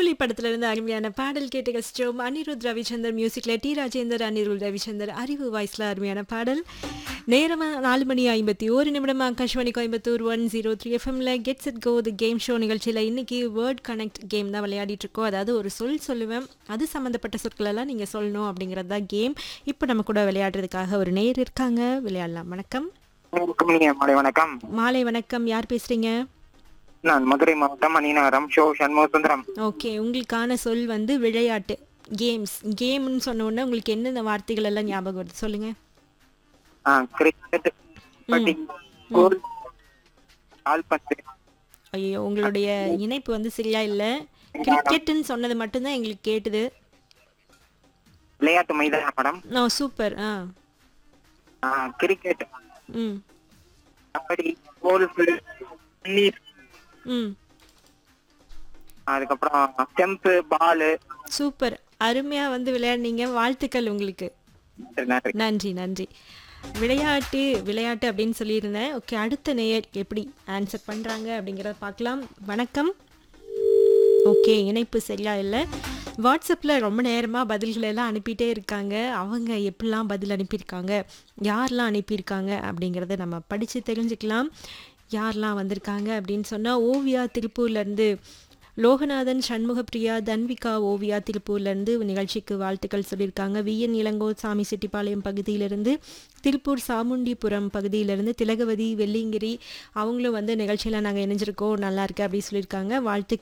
கூலி படத்துல இருந்து அருமையான பாடல் கேட்டு கசிச்சோம் அனிருத் ரவிச்சந்தர் மியூசிக்ல டி ராஜேந்தர் அனிருத் ரவிச்சந்தர் அறிவு வாய்ஸ்ல அருமையான பாடல் நேரமா நாலு மணி ஐம்பத்தி ஒரு நிமிடம் Akashvani Coimbatore one zero three எஃப்எம்ல get set go the game show நிகழ்ச்சியில் இன்னைக்கு வேர்ட் கனெக்ட் கேம் தான் விளையாடிட்டு இருக்கோம் அதாவது ஒரு சொல் சொல்லுவேன் அது சம்மந்தப்பட்ட சொற்கள் எல்லாம் நீங்கள் சொல்லணும் அப்படிங்கிறது தான் கேம் இப்போ நம்ம கூட விளையாடுறதுக்காக ஒரு நேர் இருக்காங்க விளையாடலாம் வணக்கம் வணக்கம் நீங்க மாலை வணக்கம் மாலை வணக்கம் யார் பேசுறீங்க நான் மதுரை மாவட்டம் மணிநகரம் ஷோ சண்முக சுந்தரம் ஓகே உங்களுக்கான சொல் வந்து விளையாட்டு கேம்ஸ் கேம்னு சொன்ன உடனே உங்களுக்கு என்னென்ன வார்த்தைகள் எல்லாம் ஞாபகம் வருது சொல்லுங்க கிரிக்கெட் கபடி கோல் கால்பந்து ஐயோ உங்களுடைய இணைப்பு வந்து சரியா இல்லை கிரிக்கெட்டுன்னு சொன்னது மட்டும்தான் எங்களுக்கு கேட்டுது விளையாட்டு மைதானம் மேடம் ஆ சூப்பர் ஆ ஆ, கிரிக்கெட் ம் கபடி கோல்ஃப் நீர் ம் அதுக்கப்புறம் ஸ்டெம்ப் பால் சூப்பர் அருமையா வந்து விளையாடுனீங்க வாழ்த்துக்கள் உங்களுக்கு நன்றி நன்றி நன்றி விளையாட்டு விளையாட்டு அப்படின்னு சொல்லியிருந்தேன் ஓகே அடுத்த நேயர் எப்படி ஆன்சர் பண்ணுறாங்க அப்படிங்கிறத பார்க்கலாம் வணக்கம் ஓகே இணைப்பு சரியா இல்லை வாட்ஸ்அப்பில் ரொம்ப நேரமாக பதில்களை எல்லாம் அனுப்பிட்டே இருக்காங்க அவங்க எப்படிலாம் பதில் அனுப்பியிருக்காங்க யாரெல்லாம் அனுப்பியிருக்காங்க அப்படிங்கிறத நம்ம படித்து தெரிஞ்சுக்கலாம் யாரெல்லாம் வந்திருக்காங்க அப்படின்னு சொன்னால் ஓவியா திருப்பூர்லேருந்து லோகநாதன் சண்முகப்பிரியா தன்விகா ஓவியா திருப்பூர்லேருந்து நிகழ்ச்சிக்கு வாழ்த்துக்கள் சொல்லியிருக்காங்க விஎன் இளங்கோ சாமி செட்டிப்பாளையம் பகுதியிலிருந்து திருப்பூர் சாமுண்டிபுரம் பகுதியிலிருந்து திலகவதி வெள்ளிங்கிரி அவங்களும் வந்து நிகழ்ச்சியில் நாங்கள் இணைஞ்சிருக்கோம் நல்லா இருக்கு அப்படின்னு சொல்லியிருக்காங்க வாழ்த்துக்கள்